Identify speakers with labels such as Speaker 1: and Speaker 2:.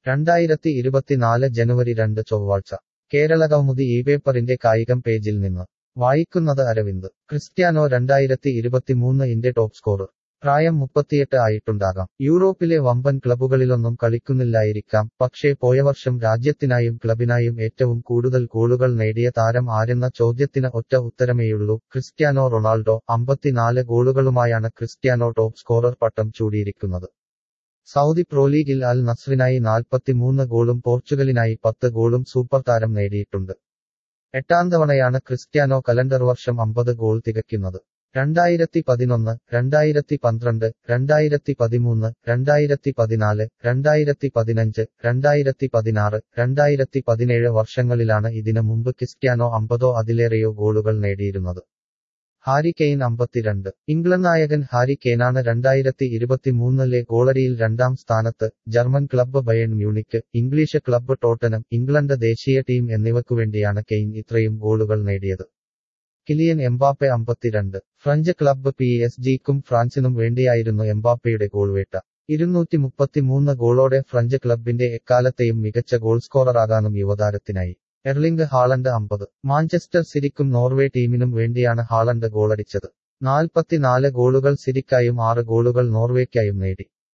Speaker 1: രണ്ടായിരത്തി ഇരുപത്തിനാല് ജനുവരി രണ്ട് ചൊവ്വാഴ്ച കേരളകൗമുദി ഈ പേപ്പറിന്റെ കായികം പേജിൽ നിന്ന് വായിക്കുന്നത് അരവിന്ദ് ക്രിസ്ത്യാനോ രണ്ടായിരത്തി ഇരുപത്തിമൂന്ന് ഇന്ത്യ ടോപ്പ് സ്കോറർ പ്രായം മുപ്പത്തിയെട്ട് ആയിട്ടുണ്ടാകാം യൂറോപ്പിലെ വമ്പൻ ക്ലബുകളിലൊന്നും കളിക്കുന്നില്ലായിരിക്കാം പക്ഷേ പോയവർഷം രാജ്യത്തിനായും ക്ലബിനായും ഏറ്റവും കൂടുതൽ ഗോളുകൾ നേടിയ താരം ആരെന്ന ചോദ്യത്തിന് ഒറ്റ ഉത്തരമേയുള്ളൂ ക്രിസ്ത്യാനോ റൊണാൾഡോ അമ്പത്തിനാല് ഗോളുകളുമായാണ് ക്രിസ്ത്യാനോ ടോപ്പ് സ്കോറർ പട്ടം ചൂടിയിരിക്കുന്നത് സൗദി പ്രോലീഗിൽ അൽ നസ്രിനായി നാൽപ്പത്തിമൂന്ന് ഗോളും പോർച്ചുഗലിനായി പത്ത് ഗോളും സൂപ്പർ താരം നേടിയിട്ടുണ്ട് എട്ടാം തവണയാണ് ക്രിസ്ത്യാനോ കലണ്ടർ വർഷം അമ്പത് ഗോൾ തികയ്ക്കുന്നത് രണ്ടായിരത്തി പതിനൊന്ന് രണ്ടായിരത്തി പന്ത്രണ്ട് രണ്ടായിരത്തി പതിമൂന്ന് രണ്ടായിരത്തി പതിനാല് രണ്ടായിരത്തി പതിനഞ്ച് രണ്ടായിരത്തി പതിനാറ് രണ്ടായിരത്തി പതിനേഴ് വർഷങ്ങളിലാണ് ഇതിനു മുമ്പ് ക്രിസ്ത്യാനോ അമ്പതോ അതിലേറെയോ ഗോളുകൾ നേടിയിരുന്നത് ഹാരി കെയ്ൻ അമ്പത്തിരണ്ട് ഇംഗ്ലണ്ട് നായകൻ ഹാരി കെയ്നാണ് രണ്ടായിരത്തി ഇരുപത്തിമൂന്നിലെ ഗോളടിയിൽ രണ്ടാം സ്ഥാനത്ത് German club Bayern Munich English club Tottenham England ദേശീയ ടീം എന്നിവയ്ക്കുവേണ്ടിയാണ് കെയ്ൻ ഇത്രയും ഗോളുകൾ നേടിയത് കിലിയൻ എംബാപ്പെ അമ്പത്തിരണ്ട് ഫ്രഞ്ച് ക്ലബ്ബ് പി എസ് ജിക്കും ഫ്രാൻസിനും വേണ്ടിയായിരുന്നു എംബാപ്പയുടെ ഗോൾവേട്ട ഇരുന്നൂറ്റി മുപ്പത്തിമൂന്ന് ഗോളോടെ ഫ്രഞ്ച് ക്ലബിന്റെ എക്കാലത്തെയും മികച്ച ഗോൾ സ്കോററാകാനും യുവതാരത്തിനായി എർലിംഗ് ഹാളണ്ട് അമ്പത് മാഞ്ചസ്റ്റർ സിറ്റിക്കും നോർവേ ടീമിനും വേണ്ടിയാണ് ഹാളണ്ട് ഗോളടിച്ചത് നാൽപ്പത്തിനാല് ഗോളുകൾ സിരിക്കായും ആറ് ഗോളുകൾ നോർവേക്കായും നേടി